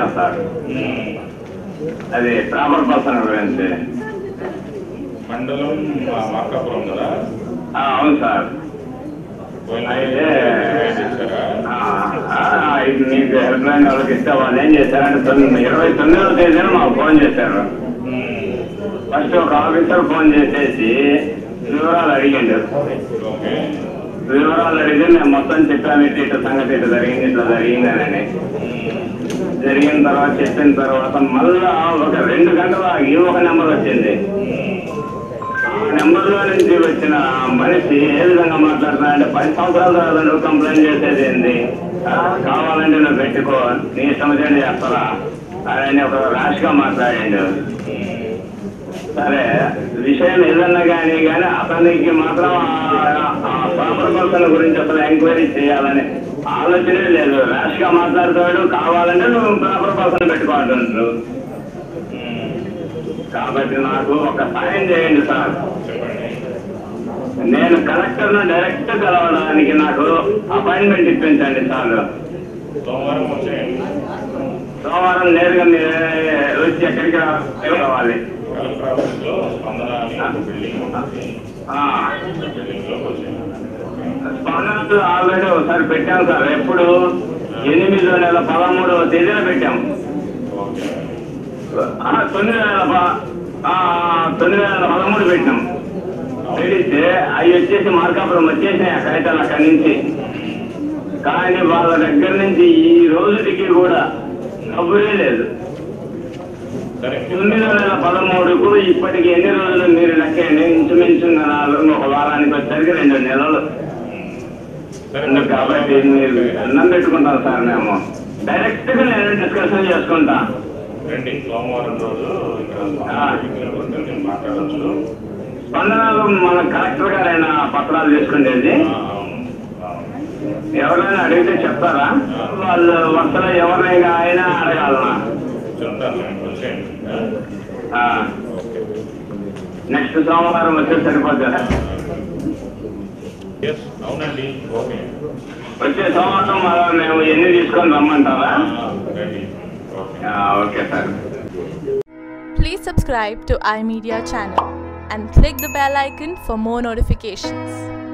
చేశాను సార్ ఉమ్. అది proper person గురించి మండలం మా మార్కాపురం కదా ఆ, అవును సార్ పోయిన అయితే చేశారా ఆ, ఆ, ఇది మీకు హెల్ప్ లైన్ వాళ్ళకి ఇస్తే వాళ్ళు ఏం చేశారంటే తొమ్మిది ఇరవై తొమ్మిదవ తేదీన మాకు ఫోన్ చేశారు ఉమ్. ఫస్ట్ ఒక ఆఫీసర్ ఫోన్ చేసేసి వివరాలు అడిగిండు ఓకే వివరాలు అడిగితే మేము మొత్తం చెప్పాము ఇట్లా ఇట్లా సంగతి ఇట్లా జరిగింది ఇట్లా జరిగిందని ఉమ్. జరిగిన తర్వాత చెప్పిన తర్వాత మళ్ళా ఒక రెండు గంటల ఈ ఒక నెంబర్ వచ్చింది ఆ నెంబర్ లో నుంచి వచ్చిన మనిషి ఏ విధంగా మాట్లాడుతున్నాడంటే పది సంవత్సరాల తర్వాత నువ్వు కంప్లైంట్ చేసేది ఏంది ఆ, కావాలంటే నువ్వు పెట్టుకో నీ ఇష్టం వచ్చేది చేస్తారా అని ఒక ర్యాష్ గా మాట్లాడాడు సరే విషయం ఏదన్నా కానీ కానీ అతనికి మాత్రం ప్రాపర్ పర్సన్ గురించి అసలు ఎంక్వైరీ చేయాలని ఆలోచనే లేదు ర్యాష్ గా మాట్లాడతాడు కావాలంటే నువ్వు ప్రాపర్ పర్సన్ పెట్టుకోవాలంటారు ఉమ్. కాబట్టి నాకు ఒక సాయం చేయండి సార్ చెప్పండి నేను కలెక్టర్ ను డైరెక్ట్ కలవడానికి నాకు అపాయింట్మెంట్ ఇప్పించండి సార్ సోమవారం వచ్చేయండి సోమవారం నేరుగా మీరు వచ్చి ఎక్కడికి రావాలి కలెక్టర్ ఆఫీస్ లో స్పందన అని ఒక బిల్డింగ్ ఉంటుంది ఆ, బిల్డింగ్ లోకి వచ్చేయండి స్పందనలు ఆల్రెడీ ఒకసారి పెట్టాం సార్ ఎప్పుడు ఎనిమిదో నెల పదమూడవ తేదీన పెట్టాం ఓకే ఆ, తొమ్మిది నెలల ప- ఆ, తొమ్మిది నెలల పదమూడు పెట్టాం పెడితే అవి వచ్చేసి మార్కాపురం వచ్చేసినాయి ఆ కాగితాలు అక్కడి నుంచి కానీ వాళ్ళ దగ్గర నుంచి ఈ రోజుకి కూడా కబురే లేదు సరే తొమ్మిది నెలల పదమూడుకు ఇప్పటికి ఎన్ని రోజులు మీరు లెక్కండి ఇంచుమించు నాలుగు ఒక వారానికి వచ్చేసరికి రెండు నెలలు సరే కాబట్టి మీరు అన్నం పెట్టుకుంటాం సార్ మేము డైరెక్ట్ గా నేను డిస్కషన్ చేసుకుంటా రండి సోమవారం రోజు ఇక్కడ ఆ. మీటింగ్లో వస్తే నేను మాట్లాడచ్చు స్పందనలు మన కలెక్టర్ గారైనా పత్రాలు తీసుకునేది అవును అవును. ఎవరైనా అడిగితే చెప్తారా వాళ్ళు వరుసలో ఎవరినైనా అయినా అడగాలనా చెప్తాను నేను వచ్చేయండి ఆ, ఓకే నెక్స్ట్ సోమవారం వచ్చే సరిపోతుందా ఎస్ అవునండి ఓకే వచ్చే సోమవారం మళ్ళా మేము ఎన్ని తీసుకొని రమ్మంటారా రండి ఓకే ఆ, okay sir Please subscribe to iMedia channel and click the bell icon for more notifications.